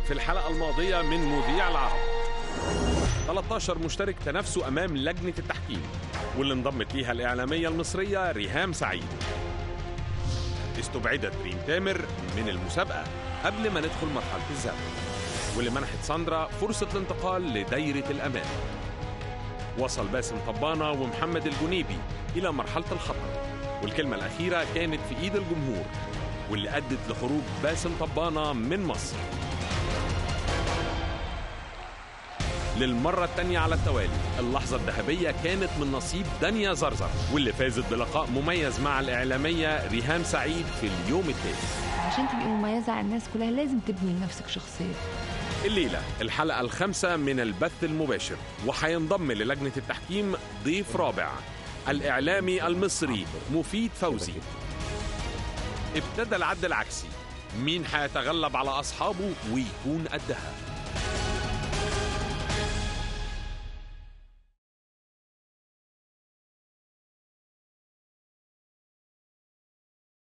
في الحلقة الماضية من مذيع العرب 13 مشترك تنافسوا أمام لجنة التحكيم واللي انضمت ليها الإعلامية المصرية ريهام سعيد استبعدت ريم تامر من المسابقة قبل ما ندخل مرحلة الزاوية واللي منحت ساندرا فرصة الانتقال لدايرة الأمان وصل باسم طبانة ومحمد الجنيبي إلى مرحلة الخطر والكلمة الأخيرة كانت في إيد الجمهور واللي أدت لخروج باسم طبانة من مصر للمرة الثانية على التوالي اللحظة الذهبية كانت من نصيب دانيا زرزر واللي فازت بلقاء مميز مع الإعلامية ريهام سعيد في اليوم الثالث عشان تبقي مميزة على الناس كلها لازم تبني لنفسك شخصية الليلة الحلقة الخامسة من البث المباشر وحينضم للجنة التحكيم ضيف رابع الإعلامي المصري مفيد فوزي ابتدى العد العكسي مين هيتغلب على أصحابه ويكون قدها